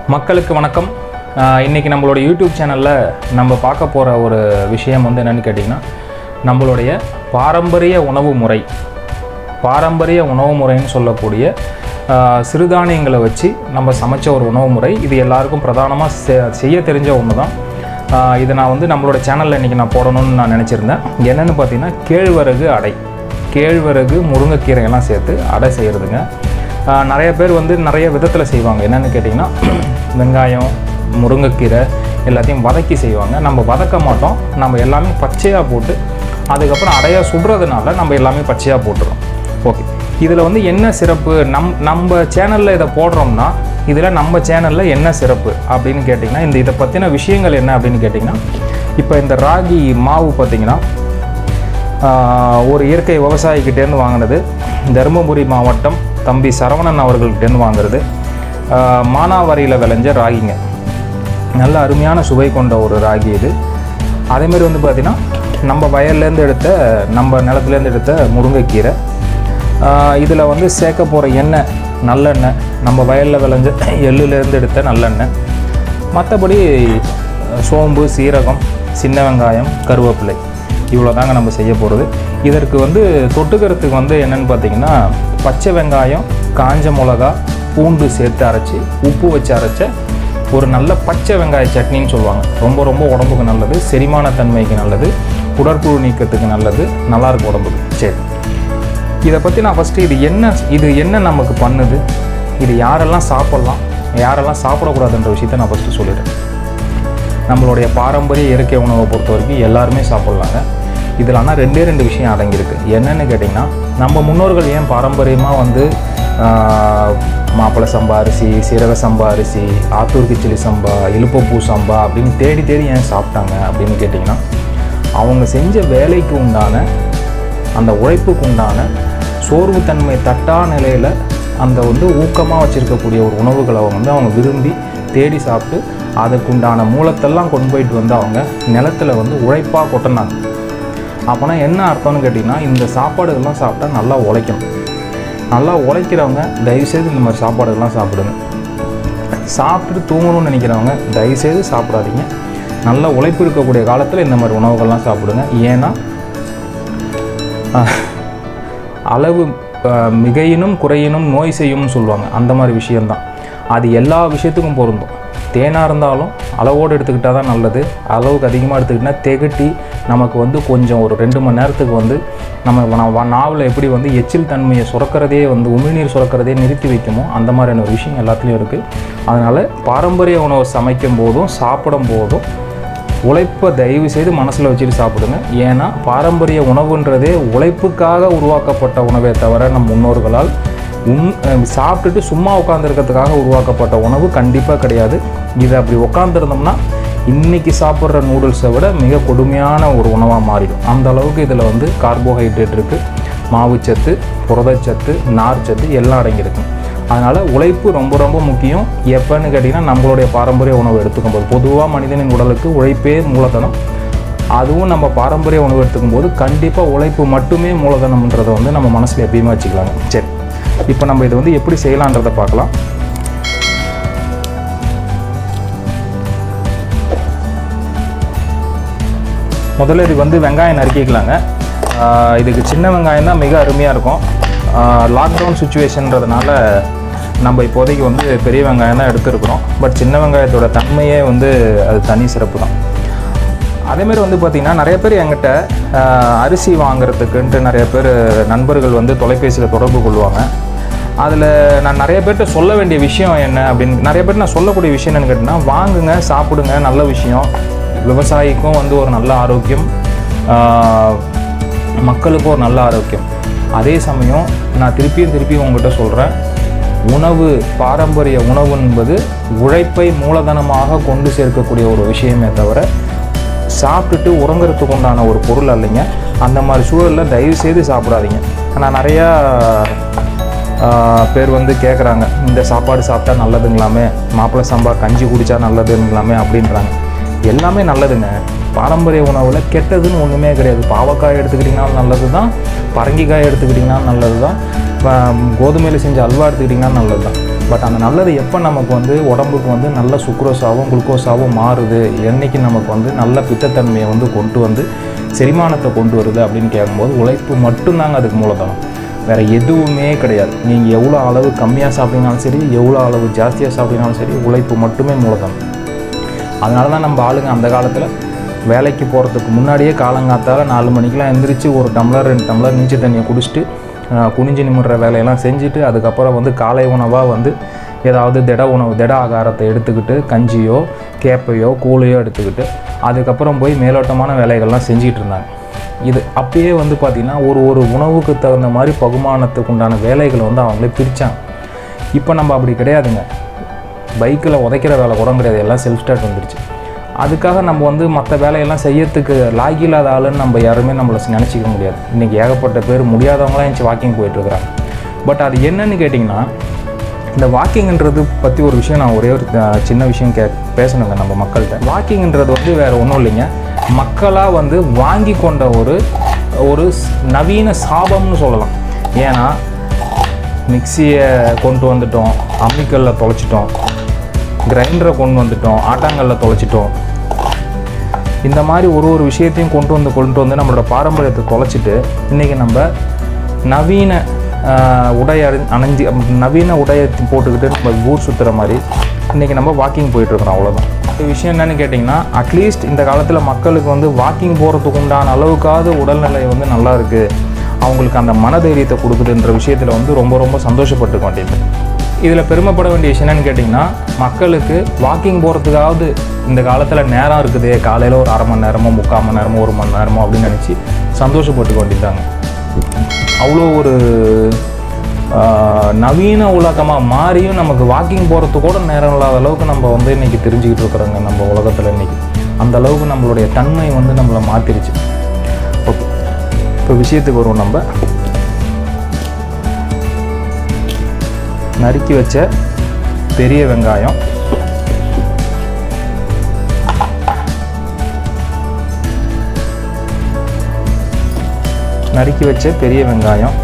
மக்களுக்கு வணக்கம் ஆஹ் இன்னைக்கு நம்மளோட யூடியூப் சேனலில் நம்ம பார்க்க போகிற ஒரு விஷயம் வந்து என்னன்னு கேட்டிங்கன்னா நம்மளுடைய பாரம்பரிய உணவு முறை பாரம்பரிய உணவு முறைன்னு சொல்லக்கூடிய ஆஹ் சிறுதானியங்களை வச்சு நம்ம சமைச்ச ஒரு உணவு முறை இது எல்லாருக்கும் பிரதானமாக செய்ய தெரிஞ்ச ஒன்று தான் ஆஹ் இதை நான் வந்து நம்மளோட சேனலில் இன்றைக்கி நான் போடணும்னு நான் நினச்சிருந்தேன் என்னென்னு பார்த்தீங்கன்னா கேழ்வரகு அடை கேழ்வரகு முருங்கைக்கீரை எல்லாம் சேர்த்து அடை செய்கிறதுங்க ஆஹ் நிறைய பேர் வந்து நிறைய விதத்தில் செய்வாங்க என்னென்னு கேட்டிங்கன்னா வெங்காயம் முருங்கைக்கீரை எல்லாத்தையும் வதக்கி செய்வாங்க நம்ம வதக்க மாட்டோம் நம்ம எல்லாமே பச்சையாக போட்டு அதுக்கப்புறம் அடையாக சுடுறதுனால நம்ம எல்லாமே பச்சையாக போட்டுறோம் ஓகே இதில் வந்து என்ன சிறப்பு நம் நம்ம சேனலில் இதை போடுறோம்னா இதில் நம்ம சேனலில் என்ன சிறப்பு அப்படின்னு கேட்டிங்கன்னா இந்த இதை பற்றின விஷயங்கள் என்ன அப்படின்னு கேட்டிங்கன்னா இப்போ இந்த ராகி மாவு பார்த்திங்கன்னா ஆஹ், ஒரு இயற்கை விவசாயிக்கிட்டேருந்து வாங்கினது தருமபுரி மாவட்டம் தம்பி சரவணன் அவர்கள்கிட்டேருந்து வாங்குறது ஆஹ், மானாவாரியில் விளைஞ்ச ராகிங்க நல்ல அருமையான சுவை கொண்ட ஒரு ராகி இது அதேமாரி வந்து பார்த்திங்கன்னா நம்ம வயல்லேருந்து எடுத்த நம்ம நிலத்துலேருந்து எடுத்த முருங்கைக்கீரை இதில் வந்து சேர்க்க போகிற எண்ணெய் நல்லெண்ணெய் நம்ம வயலில் விளைஞ்ச எள்ளுலேருந்து எடுத்த நல்லெண்ணெய் மற்றபடி சோம்பு சீரகம் சின்ன வெங்காயம் கருவேப்பிலை இவ்வளோ தாங்க நம்ம செய்ய போகிறது இதற்கு வந்து தொட்டுக்கிறதுக்கு வந்து என்னென்னு பார்த்தீங்கன்னா பச்சை வெங்காயம் காஞ்ச மிளகா பூண்டு சேர்த்து அரைச்சி உப்பு வச்சு அரைச்ச ஒரு நல்ல பச்சை வெங்காய சட்னின்னு சொல்லுவாங்க ரொம்ப ரொம்ப உடம்புக்கு நல்லது செரிமான தன்மைக்கு நல்லது குடற்புழு நீக்கத்துக்கு நல்லது நல்லாயிருக்கும் உடம்புக்கு சரி இதை பற்றி நான் ஃபஸ்ட்டு இது என்ன இது என்ன நமக்கு பண்ணுது இது யாரெல்லாம் சாப்பிட்லாம் யாரெல்லாம் சாப்பிடக்கூடாதுன்ற விஷயத்தை நான் ஃபஸ்ட்டு சொல்லிடுறேன் நம்மளுடைய பாரம்பரிய இயற்கை உணவை பொறுத்த வரைக்கும் எல்லாருமே சாப்பிட்லாங்க இதில் ஆனால் ரெண்டே ரெண்டு விஷயம் அடங்கியிருக்கு என்னென்னு கேட்டிங்கன்னா நம்ம முன்னோர்கள் ஏன் பாரம்பரியமாக வந்து ஆஹ், மாப்பிளை சம்பா அரிசி சீரக சம்பா அரிசி ஆத்தூர் கிச்சிலி சம்பா இலுப்பப்பூ சம்பா அப்படின்னு தேடி தேடி ஏன் சாப்பிட்டாங்க அப்படின்னு கேட்டிங்கன்னா அவங்க செஞ்ச வேலைக்கு உண்டான அந்த உழைப்புக்கு உண்டான சோர்வுத்தன்மை தட்டா நிலையில் அந்த வந்து ஊக்கமாக வச்சுருக்கக்கூடிய ஒரு உணவுகளை வந்து அவங்க விரும்பி தேடி சாப்பிட்டு அதுக்குண்டான மூலத்தெல்லாம் கொண்டு போயிட்டு வந்து அவங்க நிலத்துல வந்து உழைப்பாக கொட்டினாங்க அப்போனா என்ன அர்த்தம்னு கேட்டிங்கன்னா இந்த சாப்பாடுகள்லாம் சாப்பிட்டா நல்லா உழைக்கணும் நல்லா உழைக்கிறவங்க தயவுசெய்து இந்த மாதிரி சாப்பாடுகள்லாம் சாப்பிடுங்க சாப்பிட்டுட்டு தூங்கணும்னு நினைக்கிறவங்க தயவுசெய்து சாப்பிடாதீங்க நல்ல உழைப்பு இருக்கக்கூடிய காலத்தில் இந்த மாதிரி உணவுகள்லாம் சாப்பிடுங்க ஏன்னா அஹ், அளவு அஹ், மிகையினும் குறையினும் நோய் செய்யும்னு சொல்லுவாங்க அந்த மாதிரி விஷயம்தான் அது எல்லா விஷயத்துக்கும் பொருந்தும் தேனாக இருந்தாலும் அளவோடு எடுத்துக்கிட்டால் தான் நல்லது அளவுக்கு அதிகமாக எடுத்துக்கிட்டா திகட்டி நமக்கு வந்து கொஞ்சம் ஒரு ரெண்டு மணி நேரத்துக்கு வந்து நம்ம நாவில் எப்படி வந்து எச்சில் தன்மையை சுரக்கிறதே வந்து உமிழ்நீர் சுரக்கிறதே நிறுத்தி வைக்குமோ அந்த மாதிரியான ஒரு விஷயம் எல்லாத்துலேயும் இருக்குது அதனால் பாரம்பரிய உணவை சமைக்கும் போதும் சாப்பிடும் போதும் உழைப்பை தயவு செய்து மனசில் வச்சுட்டு சாப்பிடுங்க ஏன்னா பாரம்பரிய உணவுன்றதே உழைப்புக்காக உருவாக்கப்பட்ட உணவே தவிர நம் முன்னோர்களால் உண் அஹ் சாப்பிட்டுட்டு சும்மா உட்காந்துருக்கிறதுக்காக உருவாக்கப்பட்ட உணவு கண்டிப்பாக கிடையாது இது அப்படி உட்காந்துருந்தோம்னா இன்றைக்கி சாப்பிட்ற நூடுல்ஸை விட மிக கொடுமையான ஒரு உணவாக மாறிடும் அந்த அளவுக்கு இதில் வந்து கார்போஹைட்ரேட் இருக்குது மாவுச்சத்து புரதச்சத்து நார்ச்சத்து எல்லாம் அடங்கியிருக்கு அதனால் உழைப்பு ரொம்ப ரொம்ப முக்கியம் எப்போன்னு கேட்டிங்கன்னா நம்மளுடைய பாரம்பரிய உணவு எடுத்துக்கும் போது பொதுவாக மனிதனின் உடலுக்கு உழைப்பே மூலதனம் அதுவும் நம்ம பாரம்பரிய உணவு எடுத்துக்கும் போது கண்டிப்பாக உழைப்பு மட்டுமே மூலதனம்ன்றதை வந்து நம்ம மனசில் எப்பயுமே வச்சுக்கலாங்க சரி இப்போ நம்ம இதை வந்து எப்படி செய்யலான்றதை பார்க்கலாம் முதல்ல இதுக்கு வந்து வெங்காயம் நறுக்கிக்கலாங்க ஆஹ் இதுக்கு சின்ன வெங்காயம் தான் மிக அருமையாக இருக்கும் லாக்டவுன் சுச்சுவேஷன்றதுனால நம்ம இப்போதைக்கு வந்து பெரிய வெங்காயம் தான் எடுத்துருக்குறோம் பட் சின்ன வெங்காயத்தோட தன்மையே வந்து அது தனி சிறப்பு தான் அதேமாரி வந்து பார்த்திங்கன்னா நிறைய பேர் என்கிட்ட ஆஹ், அரிசி வாங்குறதுக்குன்ட்டு நிறைய பேர் நண்பர்கள் வந்து தொலைபேசியில் தொடர்பு கொள்வாங்க அதில் நான் நிறைய பேர்கிட்ட சொல்ல வேண்டிய விஷயம் என்ன அப்படின்னு நிறைய பேர் நான் சொல்லக்கூடிய விஷயம் என்னன்னு கேட்டிங்கன்னா வாங்குங்க சாப்பிடுங்க நல்ல விஷயம் விவசாயிக்கும் வந்து ஒரு நல்ல ஆரோக்கியம் ஆஹ், மக்களுக்கும் ஒரு நல்ல ஆரோக்கியம் அதே சமயம் நான் திருப்பியும் திருப்பியும் உங்ககிட்ட சொல்கிறேன் உணவு பாரம்பரிய உணவு என்பது உழைப்பை மூலதனமாக கொண்டு சேர்க்கக்கூடிய ஒரு விஷயமே தவிர சாப்பிட்டுட்டு உறங்குறதுக்கு உண்டான ஒரு பொருள் அல்லைங்க அந்த மாதிரி சூழலில் தயவு செய்து சாப்பிடாதீங்க நான் நிறையா ஆஹ், பேர் வந்து கேட்குறாங்க இந்த சாப்பாடு சாப்பிட்டா நல்லதுங்களாமே மாப்பிள்ளை சம்பா கஞ்சி குடித்தா நல்லதுங்களாமே அப்படின்றாங்க எல்லாமே நல்லதுங்க பாரம்பரிய உணவில் கெட்டதுன்னு ஒன்றுமே கிடையாது பாவக்காய் எடுத்துக்கிட்டிங்கனாலும் நல்லது தான் பரங்கிக்காய் எடுத்துக்கிட்டிங்கன்னா நல்லது தான் கோதுமையில் செஞ்ச அல்வா எடுத்துக்கிட்டிங்கன்னா நல்லது தான் பட் அந்த நல்லது எப்போ நமக்கு வந்து உடம்புக்கு வந்து நல்ல சுக்ரோஸாகவும் குளுக்கோஸாகவும் மாறுது என்னைக்கு நமக்கு வந்து நல்ல பித்தத்தன்மையை வந்து கொண்டு வந்து செரிமானத்தை கொண்டு வருது அப்படின்னு கேட்கும்போது உழைப்பு மட்டும்தாங்க அதுக்கு மூலதனம் வேறு எதுவுமே கிடையாது நீங்கள் எவ்வளோ அளவு கம்மியாக சாப்பிட்டீங்கனாலும் சரி எவ்வளோ அளவு ஜாஸ்தியாக சாப்பிட்டீங்கனாலும் சரி உழைப்பு மட்டுமே மூலதனம் அதனால தான் நம்ம ஆளுங்க அந்த காலத்தில் வேலைக்கு போகிறதுக்கு முன்னாடியே காலங்காத்தால் நாலு மணிக்கெலாம் எந்திரிச்சு ஒரு டம்ளர் ரெண்டு டம்ளர் நீச்சல் தண்ணியை குடிச்சிட்டு ஆஹ், குனிஞ்சு நிமிடுற வேலையெல்லாம் செஞ்சுட்டு அதுக்கப்புறம் வந்து காலை உணவாக வந்து ஏதாவது திட உணவு திட ஆகாரத்தை எடுத்துக்கிட்டு கஞ்சியோ கேப்பையோ கூழையோ எடுத்துக்கிட்டு அதுக்கப்புறம் போய் மேலோட்டமான வேலைகள்லாம் செஞ்சிட்டு இருந்தாங்க இது அப்பயே வந்து பார்த்திங்கன்னா ஒரு ஒரு உணவுக்கு தகுந்த மாதிரி பகுமானத்துக்கு உண்டான வேலைகளை வந்து அவங்களே பிரித்தாங்க இப்போ நம்ம அப்படி கிடையாதுங்க பைக்கில் உதைக்கிற வேலை கூட கிடையாது எல்லாம் செல்ஃப் ஸ்டார்ட் வந்துருச்சு அதுக்காக நம்ம வந்து மற்ற வேலையெல்லாம் செய்யறதுக்கு லாகில்லாத ஆளுன்னு நம்ம யாருமே நம்மளை நினச்சிக்க முடியாது இன்றைக்கி ஏகப்பட்ட பேர் முடியாதவங்களாம் எந்திச்சு வாக்கிங் போயிட்டுருக்குறாங்க பட் அது என்னன்னு கேட்டிங்கன்னா இந்த வாக்கிங்ன்றது பற்றி ஒரு விஷயம் நான் ஒரே ஒரு அஹ், சின்ன விஷயம் கே பேசணுங்க நம்ம மக்கள்கிட்ட வாக்கிங்ன்றது வந்து வேறு ஒன்றும் இல்லைங்க மக்களாக வந்து வாங்கி கொண்ட ஒரு ஒரு ஸ்- நவீன சாபம்னு சொல்லலாம் ஏன்னா மிக்சியை கொண்டு வந்துட்டோம் அம்மிக்கல்ல தொலைச்சிட்டோம் கிரைண்டரை கொண்டு வந்துட்டோம் ஆட்டாங்கல்ல தொலைச்சிட்டோம் இந்த மாதிரி ஒரு ஒரு விஷயத்தையும் கொண்டு வந்து கொண்டு வந்து நம்மளோட பாரம்பரியத்தை தொலைச்சிட்டு இன்றைக்கி நம்ம நவீன ஆஹ், உடை அணி அணிஞ்சு நவீன உடையை போட்டுக்கிட்டு நம்ம ஊர் சுற்றுற மாதிரி இன்றைக்கி நம்ம வாக்கிங் போயிட்டுருக்குறோம் அவ்வளோதான் இந்த விஷயம் என்னன்னு கேட்டிங்கன்னா அட்லீஸ்ட் இந்த காலத்தில் மக்களுக்கு வந்து வாக்கிங் போகிறதுக்கு உண்டான அளவுக்காவது உடல்நிலை வந்து நல்லா இருக்குது அவங்களுக்கு அந்த மனதைரியத்தை கொடுக்குதுன்ற விஷயத்தில் வந்து ரொம்ப ரொம்ப சந்தோஷப்பட்டுக்க வேண்டியது இதில் பெருமைப்பட வேண்டிய விஷயம் என்னன்னு கேட்டிங்கன்னா மக்களுக்கு வாக்கிங் போகிறதுக்காவது இந்த காலத்தில் நேரம் இருக்குது காலையில் ஒரு அரை மணி நேரமோ முக்கால் மணி நேரமோ ஒரு மணி நேரமோ அப்படின்னு நினச்சி சந்தோஷப்பட்டுக்க வேண்டியதாங்க அவ்வளோ ஒரு ஆஹ், நவீன உலகமாக மாறியும் நமக்கு வாக்கிங் போகிறதுக்கு கூட நேரம் இல்லாத அளவுக்கு நம்ம வந்து இன்றைக்கி தெரிஞ்சுக்கிட்டு இருக்கிறோங்க நம்ம உலகத்தில் இன்றைக்கி அந்த அளவுக்கு நம்மளுடைய தன்மை வந்து நம்மளை மாற்றிருச்சு ஓகே இப்போ விஷயத்துக்கு வருவோம் நம்ம நறுக்கி வச்ச பெரிய வெங்காயம் நறுக்கி வச்ச பெரிய வெங்காயம்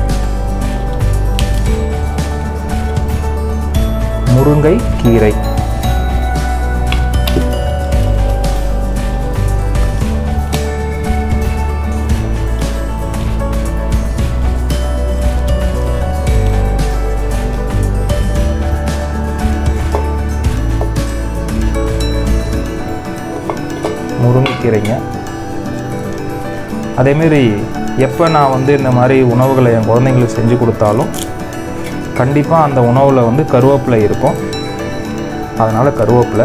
முருங்கை கீரை முருங்கைக்கீரைங்க அதேமாரி எப்போ நான் வந்து இந்த மாதிரி உணவுகளை என் குழந்தைங்களுக்கு செஞ்சு கொடுத்தாலும் கண்டிப்பாக அந்த உணவில் வந்து கருவேப்பிலை இருக்கும் அதனால் கருவேப்பிலை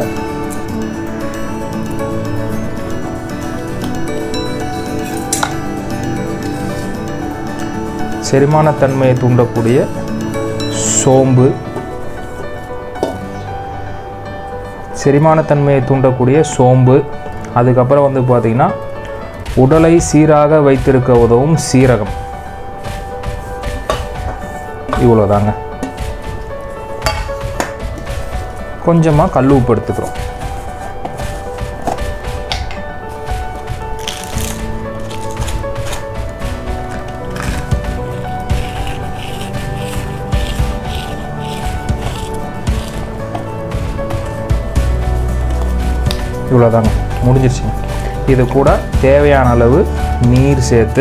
செரிமானத்தன்மையை தூண்டக்கூடிய சோம்பு செரிமானத்தன்மையை தூண்டக்கூடிய சோம்பு அதுக்கப்புறம் வந்து பார்த்திங்கன்னா உடலை சீராக வைத்திருக்க உதவும் சீரகம் இவ்வளோதாங்க கொஞ்சமாக கல் உப்பு எடுத்துக்கிறோம் இவ்வளோதாங்க முடிஞ்சிருச்சுங்க இது கூட தேவையான அளவு நீர் சேர்த்து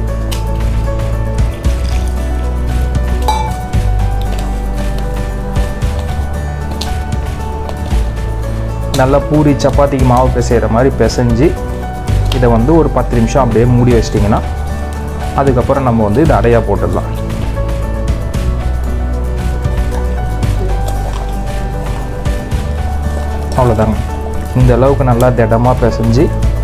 நல்லா பூரி சப்பாத்திக்கு மாவு பிசைகிற மாதிரி பிசைஞ்சு இதை வந்து ஒரு பத்து நிமிஷம் அப்படியே மூடி வச்சிட்டிங்கன்னா அதுக்கப்புறம் நம்ம வந்து இதை அடையாக போட்டுடலாம் அவ்வளோதாங்க இந்த அளவுக்கு நல்லா திடமாக பிசைஞ்சு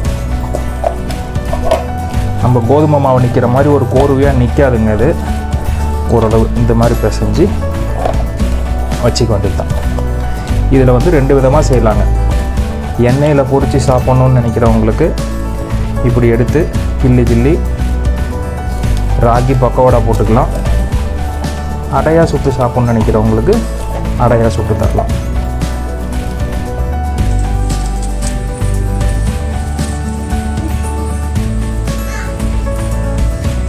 நம்ம கோதுமை மாவு நிற்கிற மாதிரி ஒரு கோர்வையாக நிற்காதுங்க இது ஓரளவு இந்த மாதிரி பிசைஞ்சு வச்சுக்க வேண்டியது தான் இதில் வந்து ரெண்டு விதமாக செய்யலாங்க எண்ணெயில் பொரித்து சாப்பிட்ணுன்னு நினைக்கிறவங்களுக்கு இப்படி எடுத்து கிள்ளி கிள்ளி ராகி பக்கோடா போட்டுக்கலாம் அடையாக சுட்டு சாப்பிட்ணுன்னு நினைக்கிறவங்களுக்கு அடையாக சுட்டு தரலாம்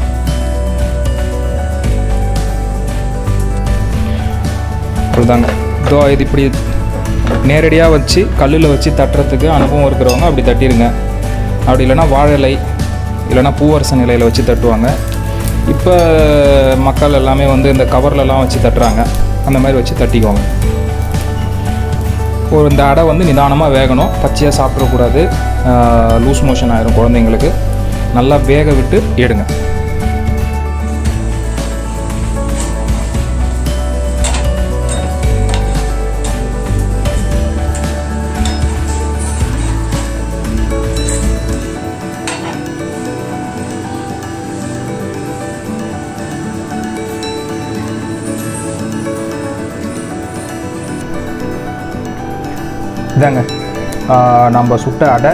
அவ்வளோதாங்க இதோ இது இப்படி நேரடியாக வச்சு கல்லில் வச்சு தட்டுறதுக்கு அனுபவம் இருக்கிறவங்க அப்படி தட்டிடுங்க அப்படி இல்லைன்னா வாழை இல்லைன்னா பூவரசன் இலையில் வச்சு தட்டுவாங்க இப்போ மக்கள் எல்லாமே வந்து இந்த கவர்லலாம் வச்சு தட்டுறாங்க அந்த மாதிரி வச்சு தட்டிக்குவாங்க ஒரு இந்த அடை வந்து நிதானமாக வேகணும் பச்சையாக சாப்பிடக்கூடாது லூஸ் மோஷன் ஆயிரும் குழந்தைங்களுக்கு நல்லா வேக விட்டு எடுங்க இதாங்க ஆஹ் நம்ம சுட்ட அடை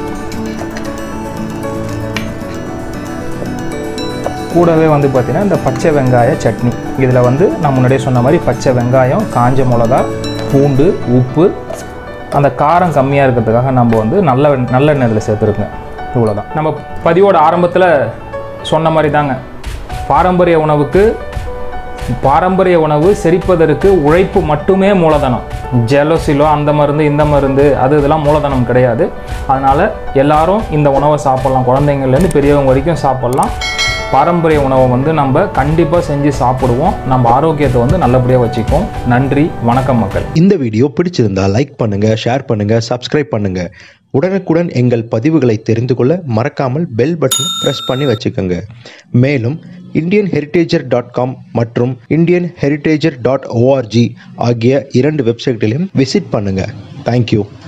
கூடவே வந்து பார்த்திங்கன்னா இந்த பச்சை வெங்காய சட்னி இதில் வந்து நான் முன்னாடியே சொன்ன மாதிரி பச்சை வெங்காயம் காஞ்ச மிளகா பூண்டு உப்பு அந்த காரம் கம்மியாக இருக்கிறதுக்காக நம்ம வந்து நல்ல நல்லெண்ணெய் இதில் சேர்த்துருக்கோங்க இவ்வளோதான் நம்ம பதிவோட ஆரம்பத்தில் சொன்ன மாதிரி தாங்க பாரம்பரிய உணவுக்கு பாரம்பரிய உணவு செரிப்பதற்கு உழைப்பு மட்டுமே மூலதனம் ஜெலோசிலோ அந்த மருந்து இந்த மருந்து அது இதெல்லாம் மூலதனம் கிடையாது அதனால் எல்லாரும் இந்த உணவை சாப்பிட்லாம் குழந்தைங்கள்லேருந்து பெரியவங்க வரைக்கும் சாப்பிட்லாம் பாரம்பரிய உணவை வந்து நம்ம கண்டிப்பாக செஞ்சு சாப்பிடுவோம் நம்ம ஆரோக்கியத்தை வந்து நல்லபடியாக வச்சுக்குவோம் நன்றி வணக்கம் மக்கள் இந்த வீடியோ பிடிச்சிருந்தா லைக் பண்ணுங்க ஷேர் பண்ணுங்க சப்ஸ்கிரைப் பண்ணுங்க உடனுக்குடன் எங்கள் பதிவுகளை தெரிந்து கொள்ள மறக்காமல் பெல் பட்டனை ப்ரெஸ் பண்ணி வச்சுக்கோங்க மேலும் இந்தியன் ஹெரிட்டேஜர் டாட் காம் மற்றும் இந்தியன் ஹெரிட்டேஜர் டாட் ஓஆர்ஜி ஆகிய இரண்டு வெப்சைட்களையும் விசிட் பண்ணுங்க தேங்க்யூ